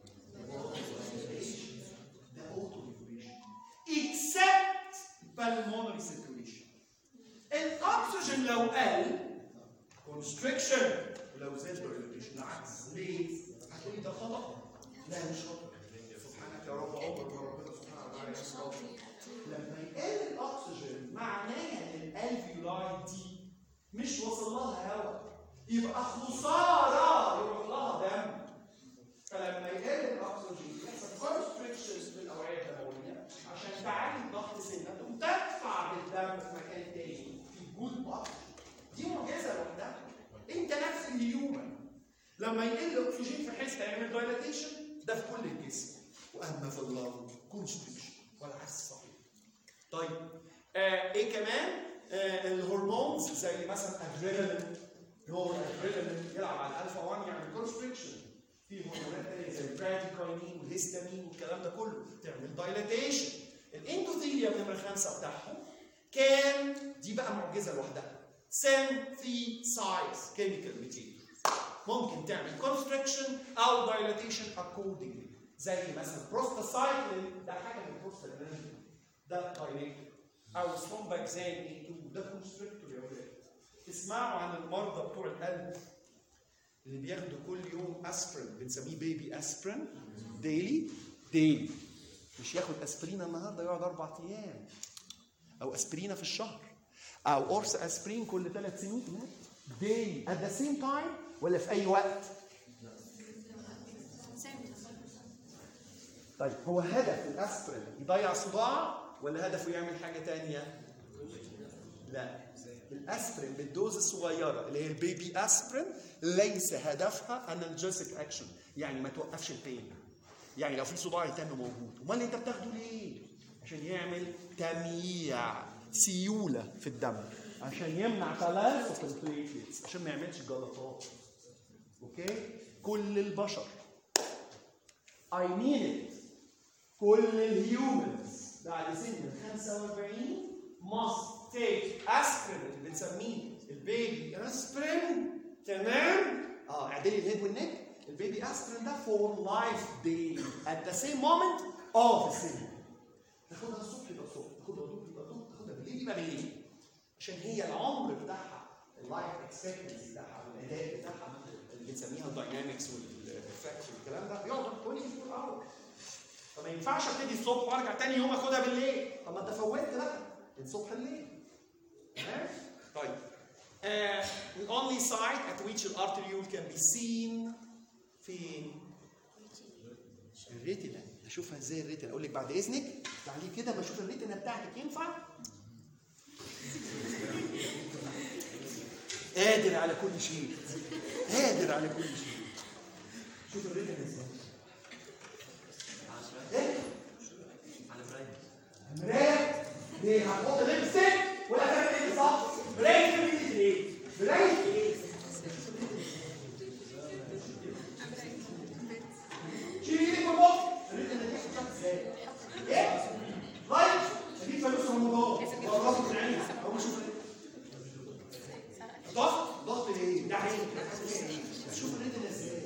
ده اوتو ريفريشن اكسبت بالمونري سيركيوليشن الاكسجين لو قل كونستريكشن ولو زاد دايلاتيشن العكس ليه؟ هتقولي ده خطا لا مش خطا سبحانك يا رب عمر وربنا سبحانه وتعالى يسر لما يقل الاكسجين معناها ان الالفيولاي دي مش وصل لها هواء يبقى خساره يروح لها دم فلما يقل الاكسجين يحصل كونستريكشنز في الاوعيه الدمويه عشان تعالي ضغط سنه تقوم تدفع بالدم في مكان تاني في وجود اكسجين دي معجزه لوحدها انت نفس الهيومن لما يقل الاكسجين في حته يعمل دايلاتيشن ده في كل الجسم واما في اللنج كونستريكشن والعكس صحيح طيب آه ايه كمان آه الهرمونز زي مثلا ادرينالين نور ادرينالين يلعب على الالفا 1 يعمل كونستريكشن في هرمونات تانية زي البراديكاينين والهيستامين والكلام ده كله تعمل دايلاتيشن الاندوثيليوم نمره خمسه بتاعهم كان دي بقى معجزه لوحدها synthesize chemical material ممكن تعمل كونستريكشن او دايلاتيشن accordingly زي مثلا بروستاسايكلين ده حاجه من البروستاجلاندين ده دايليتور او ثرومباكزان اي 2 ده كونستريكتور يا ولاد تسمعوا عن المرضى بتوع القلب اللي بياخدوا كل يوم اسبرين بنسميه بيبي اسبرين ديلي ديلي مش ياخد اسبرين النهارده يقعد اربع ايام او اسبرينه في الشهر او قرص اسبرين كل ثلاث سنين ديلي at the same time ولا في اي وقت طيب هو هدف الاسبرين يضيع صداع ولا هدفه يعمل حاجه تانية؟ لا الاسبرين بالدوز الصغيره اللي هي البيبي اسبرين ليس هدفها انالجيسيك اكشن يعني ما توقفش البين يعني لو في صداع يتم موجود امال انت بتاخده ليه؟ عشان يعمل تمييع سيوله في الدم عشان يمنع تلاصق البليتلتس عشان ما يعملش جلطات اوكي كل البشر I mean it كل الهيومنز بعد سن ال 45 must take aspirin اللي بنسميه البيبي اسبرين تمام اه اعدلي الهيد والنك البيبي اسبرين ده فور لايف داي at the same moment of the same تاخدها الصبح يبقى الصبح تاخدها الظهر يبقى الظهر تاخدها بالليل يبقى بالليل عشان هي العمر بتاعها اللايف اكسبكتنسي بتاعها والاداء بتاعها اللي بنسميها الداينامكس والافكت والكلام ده بيقعد 24 اور فما ينفعش ابتدي الصبح وارجع تاني يوم اخدها بالليل طب ما انت فوتت بقى الصبح الليل تمام طيب uh, the only site at which the arteriole can be seen فين؟ الريتنا اشوفها ازاي الريتنا اقول لك بعد اذنك تعالي كده ما اشوف الريتنا بتاعتك ينفع؟ قادر على كل شيء قادر على كل شيء شوف الريتنا ازاي ايه؟ مراية ليه هتحط لبستك ولا تعمل ايه بالظبط؟ مراية في ايدك ليه؟ مراية ايه؟ شيل ايدك من البطن الريتنا دي هتشوف ازاي؟ ايه؟ لايك اجيب فلوس رمضان وقربت من عيني اقوم اشوف ضغط ضغط ايه؟ ده عين شوف الريتنا ازاي؟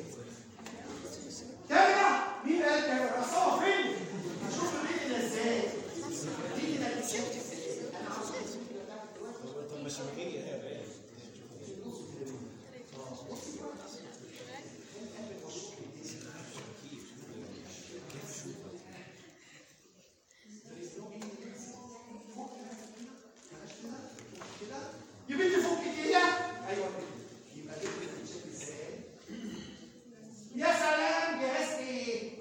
كاميرا مين قال كاميرا؟ اصور فين؟ هشوف الريتنا ازاي؟ الريتنا ازاي؟ انا عاوز طب مش مكاني يا بنتي فك ايديها ايوه كده يبقى كده بتتشاف ازاي؟ يا سلام جهاز ايه؟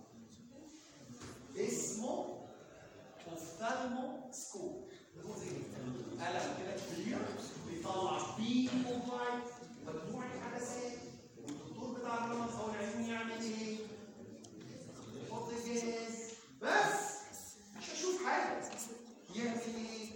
اسمه اوفتالموسكوب هو زي قلم كده كبير بيطلع بيم اوف لايت مجموعه حدثات والدكتور بتاع الرمز او العلوم يعمل ايه؟ يحط الجهاز بس مش هشوف حاجه يعمل ايه؟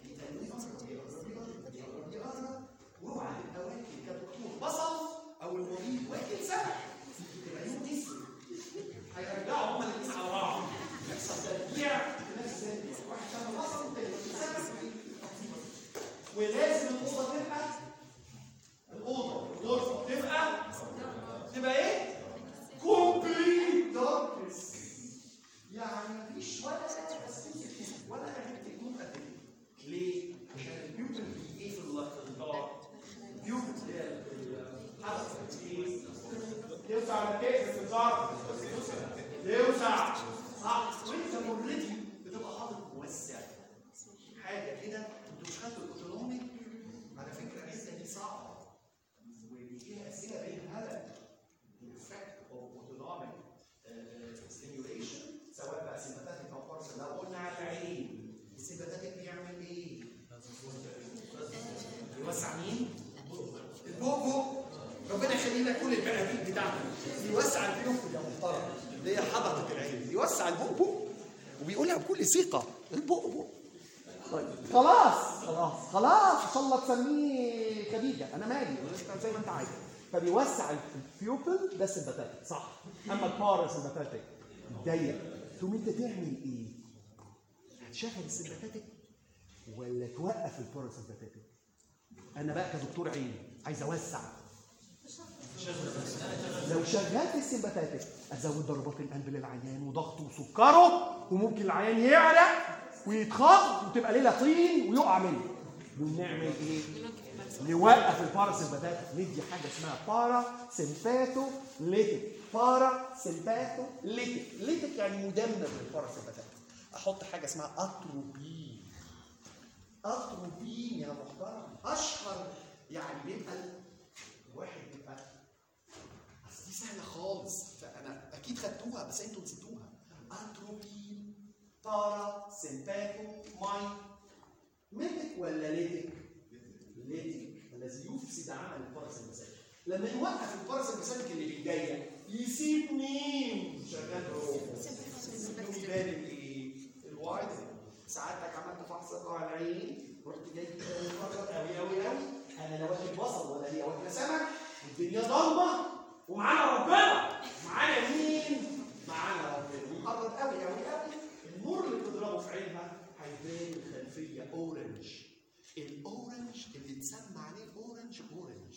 واوعى تبقى واكل كدكتور بصل او المريض واكل سمك تبقى يوم اسود هيرجعوا هما الاثنين على بعض يحصل ترجيع في نفس الوقت. واحد شاف بصل والتاني شاف سمك ولازم الاوضه تبقى الاوضه الغرفه تبقى تبقى ايه؟ كومبليت داركنس يعني مفيش ولا ولا حته نور قد كده. ليه؟ عشان البيوبل ايه في الدار؟ البيوبل اللي هي الحدث هو بق وبيقولها بكل ثقه البق بق طيب خلاص خلاص خلاص ان شاء الله تسميه خديجه انا مالي أنت زي ما انت عايز فبيوسع البيوبل ده سمباتيك صح اما البارا سمباتيك ضيق تقوم انت تعمل ايه؟ هتشغل السمباتيك ولا توقف البارا سمباتيك؟ انا بقى كدكتور عين عايز اوسع لو شغلت السمباتيك ازود ضربات القلب للعيان وضغطه وسكره وممكن العيان يعرق ويتخض وتبقى ليله طين ويقع منه ونعمل ايه؟ نوقف الباراسمباتيك ندي حاجه اسمها بارا سمباتو ليتك بارا سمباتو ليتك ليتك يعني مدمر للباراسمباتيك احط حاجه اسمها اتروبين اتروبين يا محترم اشهر يعني بيبقى الواحد بيبقى بس دي سهله خالص فانا اكيد خدتوها بس انتوا نسيتوها اتروبين بارا سمباتو ماي ميتك ولا ليتك؟ ليتك الذي يفسد عمل الباراسمبثيك لما يوقف الباراسمبثيك اللي بيتضيق يسيب مين شغال روحه يقوم يبان الايه؟ الوايد ساعتك عملت فحص على العين رحت جاي مقرر قوي قوي قوي انا لا واكل بصل ولا هي واكله سمك والدنيا ضلمه ومعانا ربنا معانا مين؟ معانا ربنا مقرر قوي قوي قوي النور اللي بتضربه في عينها هيبان الخلفيه اورنج الاورنج اللي اتسمى عليه الاورنج اورنج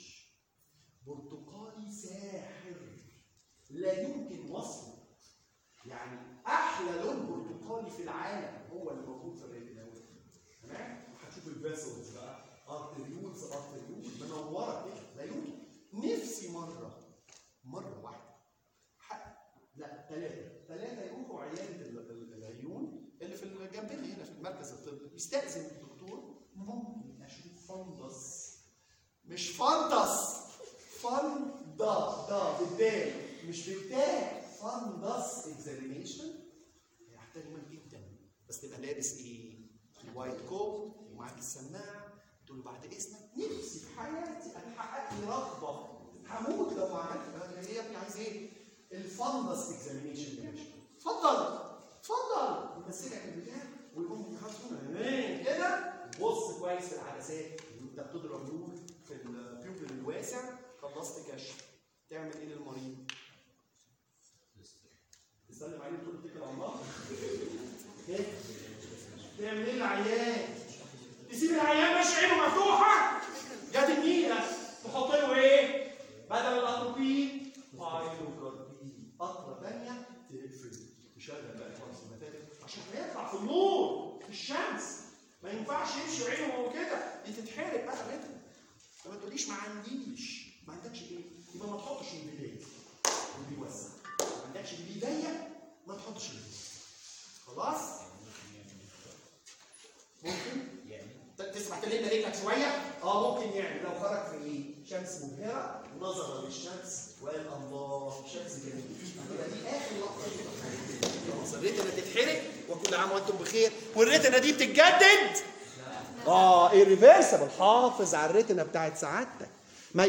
برتقالي ساحر لا يمكن وصفه يعني احلى لون برتقالي في العالم هو اللي موجود في الريتنا تمام وهتشوف الفيسلز بقى ارتريولز ارتريولز منوره كده لا يمكن نفسي مره مره واحده حق لا ثلاثه ثلاثه يروحوا عياده ال- ال- العيون اللي في جنبنا هنا في المركز الطبي يستاذن الدكتور ممكن اشوف فندس مش فندس فندا دا بالدال مش بالتاء فندس اكزامينيشن هيحترمك جدا بس تبقى لابس ايه؟ الوايت كوت ومعاك السماعه تقول له بعد اذنك نفسي في حياتي اتحقق لي رغبه هموت لو ما عملت ايه يا ابني عايز ايه؟ الفندس اكزامينيشن يا باشا اتفضل اتفضل يمسكك البتاع ويقوم حاطط هنا كده بص كويس في العدسات انت بتضرب نور في البيوبل الواسع خلصت كشف تعمل ايه للمريض؟ تسلم عليه وتقول له اتكل على الله إيه؟ تعمل ايه للعيان؟ تسيب العيان ماشي عينه مفتوحه جت النيله تحط له ايه؟ بدل الاتروبين بايلوكاربين قطره ثانيه تقفل تشغل بقى الفرس المتاتب عشان هيطلع في النور في الشمس ما ينفعش يمشي عينه وهو كده دي تتحرق بقى الريتم فما تقوليش ما عنديش ما عندكش ايه؟ يبقى ما تحطش البدايه اللي بيوسع ما عندكش اللي ضيق ما تحطش اللي خلاص؟ ممكن؟ تسمع تلم رجلك شويه؟ اه ممكن يعمل لو خرج في ايه؟ شمس مبهره نظر للشمس وقال الله شمس جميل يبقى دي اخر لقطه خلاص الريتنا تتحرق وكل عام وانتم بخير والريتنا دي بتتجدد اه الريفرسبل حافظ على الريتنا بتاعت سعادتك ما ي...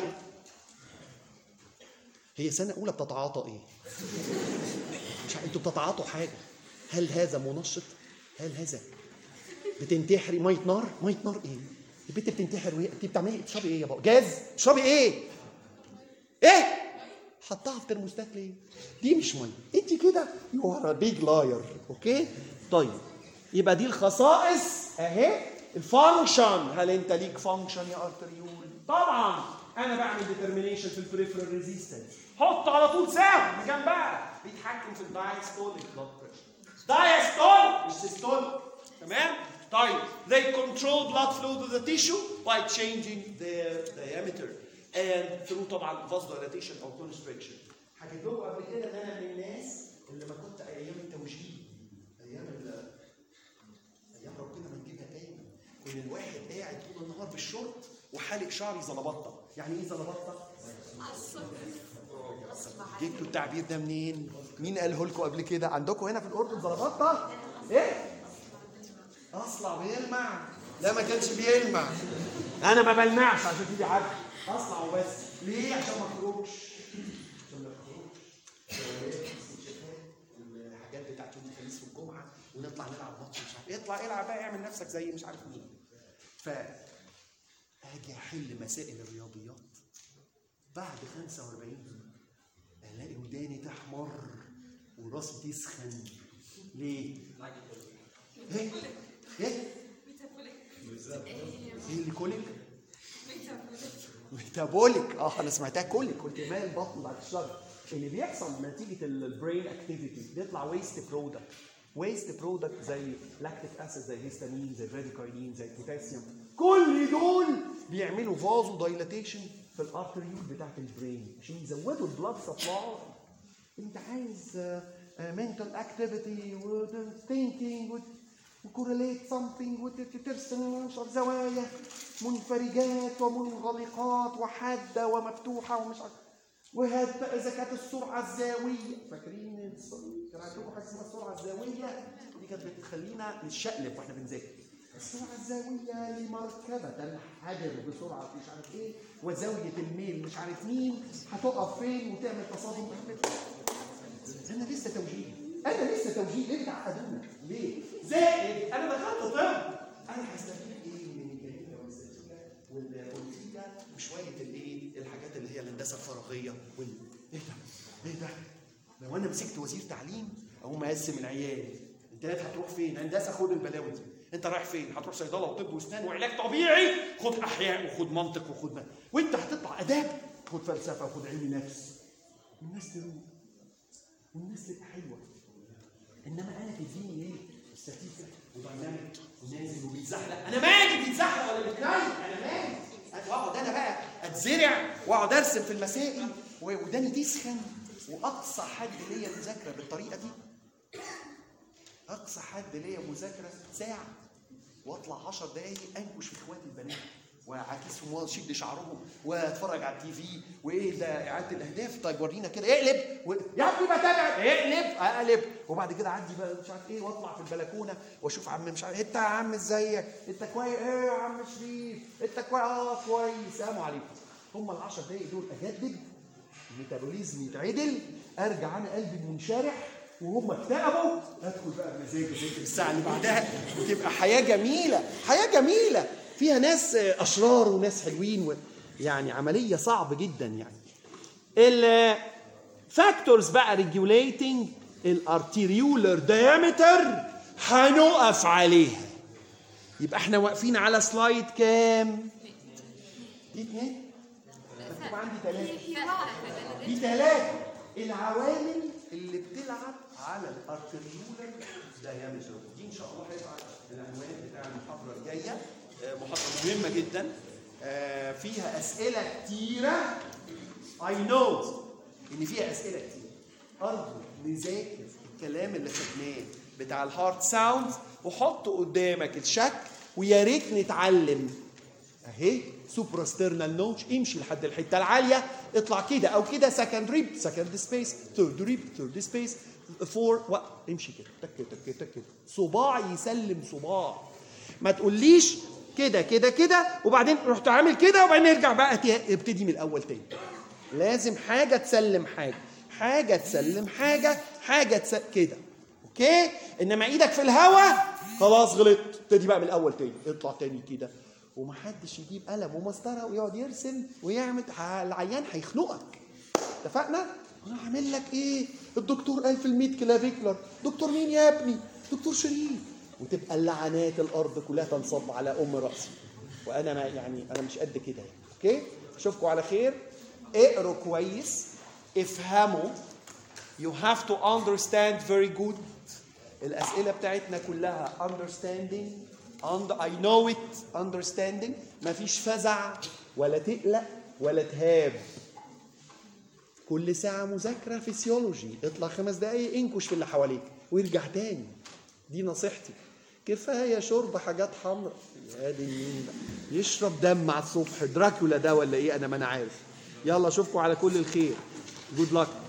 هي سنه اولى بتتعاطى ايه؟ مش ع- انتوا بتتعاطوا حاجه هل هذا منشط؟ هل هذا بتنتحري ميه نار؟ ميه نار ايه؟ البنت بتنتحر وهي انت بتعملي ايه؟ بتشربي ايه يا بابا؟ جاز؟ بتشربي ايه؟ ايه؟ حطها في ترموستات ليه؟ دي مش ميه انت كده يو ار بيج لاير اوكي؟ طيب يبقى دي الخصائص اهي الفانكشن هل انت ليك فانكشن يا ارتريول؟ طبعا انا بعمل ديترمينيشن في البريفرال ريزيستنس حط على طول سهم جنبها بيتحكم في الدايستوليك بلاد بريشر دايستول مش سيستول تمام طيب they control blood flow to the tissue by changing their diameter and through طبعا vasodilatation او constriction حكيت لكم قبل كده ان انا من الناس اللي ما كنت ايام التوجيه ايام ال- ايام ربنا ما تجيبها تاني كان الواحد قاعد طول النهار بالشورت وحالق شعري زلبطه يعني ايه زلبطه؟ جبتوا التعبير ده منين؟ مين قاله لكم قبل كده؟ عندكم هنا في الاردن زلبطه؟ ايه؟ اصلع ويلمع لا ما كانش بيلمع انا ما بلمعش عشان تيجي عارف اصلع وبس ليه؟ عشان ما اخرجش عشان ما اخرجش الحاجات بتاعت يوم الخميس الخميس والجمعه ونطلع نلعب ماتش مش عارف اطلع العب بقى اعمل نفسك زي مش عارف مين ف اجي احل مسائل الرياضيات بعد 45 الاقي وداني تحمر وراسي تسخن ليه؟ ايه؟ ايه؟ ايه اللي كوليك؟ ميتابوليك اه انا سمعتها كوليك قلت مال البطن بعد الشر اللي بيحصل نتيجه البرين اكتيفيتي بيطلع ويست برودكت ويست برودكت زي لاكتيك اسيد زي هيستامين زي براديكاينين زي بوتاسيوم كل دول بيعملوا فازو دايلاتيشن في الارتريول بتاعت البرين عشان يزودوا البلاد سبلاي انت عايز منتال اكتيفيتي وثينكينج وكورليت سمثينج وترسم زوايا منفرجات ومنغلقات وحاده ومفتوحه ومش عارف وهات بقى اذا كانت السرعه الزاويه فاكرين الس- كان عندكم حاجه اسمها السرعه الزاويه دي كانت بتخلينا نتشقلب واحنا بنذاكر السرعه الزاويه لمركبه تنحدر بسرعه مش عارف ايه وزاويه الميل مش عارف مين هتقف فين وتعمل تصادم انا لسه توجيه انا لسه توجيه ليه بتعقدونا ليه زائد انا دخلت طب انا هستفيد ايه من الجريمه والسلسله والبوليتيكا وشويه الايه الحاجات اللي هي الهندسه الفراغيه وال ايه ده ايه ده لو انا مسكت وزير تعليم اقوم اقسم العيال انت هتروح فين هندسه خد البلاوي دي انت رايح فين هتروح صيدله وطب واسنان وعلاج طبيعي خد احياء وخد منطق وخد ما. وانت هتطلع اداب خد فلسفه وخد علم نفس والناس تروح والناس تبقى حلوه انما انا تديني ايه؟ استاتيكا ودايناميك ونازل وبيتزحلق انا مالي بيتزحلق ولا بيتنيل انا مالي واقعد انا بقى اتزرع واقعد ارسم في المسائل و- وداني تسخن واقصى حد ليا مذاكره بالطريقه دي اقصى حد ليا مذاكره ساعه واطلع 10 دقايق انكش في اخواتي البنات واعاكسهم واشد شعرهم واتفرج على التي في وايه ده اعاده الاهداف طيب ورينا كده اقلب و... يا ابني بتابع اقلب اقلب وبعد كده اعدي بقى مش عارف ايه واطلع في البلكونه واشوف عم مش عارف انت يا عم ازيك انت كويس ايه يا عم شريف انت كويس اه كويس السلام عليكم هم ال 10 دقايق دول اجدد الميتابوليزم يتعدل ارجع انا قلبي منشرح وهم اكتئبوا ادخل بقى بمزاج اذاكر الساعه اللي بعدها وتبقى حياه جميله حياه جميله فيها ناس اشرار وناس حلوين و... يعني عمليه صعب جدا يعني الفاكتورز بقى ريجوليتنج الارتيريولر دايمتر هنقف عليها يبقى احنا واقفين على سلايد كام؟ دي اتنين؟ مكتوب عندي ثلاثة دي ثلاثة العوامل اللي بتلعب على الارتريولر دايمتر دي ان شاء الله هيبقى العنوان بتاع المحاضرة الجاية آه، محاضرة مهمة جدا آه، فيها أسئلة كتيرة اي نو ان فيها أسئلة كتير أرجو نذاكر الكلام اللي خدناه بتاع الهارت ساوند وحط قدامك الشك ويا ريت نتعلم اهي سوبرا ستيرنال نوتش امشي لحد الحته العاليه اطلع كده او كده سكند ريب سكند سبيس ثيرد ريب ثيرد سبيس فور و... امشي كده تك تك تك كده صباع يسلم صباع ما تقوليش كده كده كده وبعدين رحت عامل كده وبعدين نرجع بقى ت- ابتدي من الاول تاني لازم حاجه تسلم حاجه حاجه تسلم حاجه حاجه تس... كده اوكي انما ايدك في الهواء خلاص غلطت ابتدي بقى من الاول تاني اطلع تاني كده ومحدش يجيب قلم ومسطره ويقعد يرسم ويعمل ه- العيان هيخنقك اتفقنا؟ انا هعمل لك ايه؟ الدكتور قال في الميت كلافيكولر دكتور مين يا ابني؟ دكتور شريف وتبقى اللعنات الارض كلها تنصب على ام راسي وانا ما يعني انا مش قد كده يعني اوكي؟ اشوفكم على خير اقروا كويس افهموا You have to understand very good. الأسئلة بتاعتنا كلها understanding and I know it understanding مفيش فزع ولا تقلق ولا تهاب كل ساعة مذاكرة فيسيولوجي اطلع خمس دقايق انكش في اللي حواليك ويرجع تاني دي نصيحتي كفاية شرب حاجات حمراء يا دي مين بقى يشرب دم على الصبح دراكولا ده ولا ايه انا ما انا عارف يلا اشوفكم على كل الخير جود luck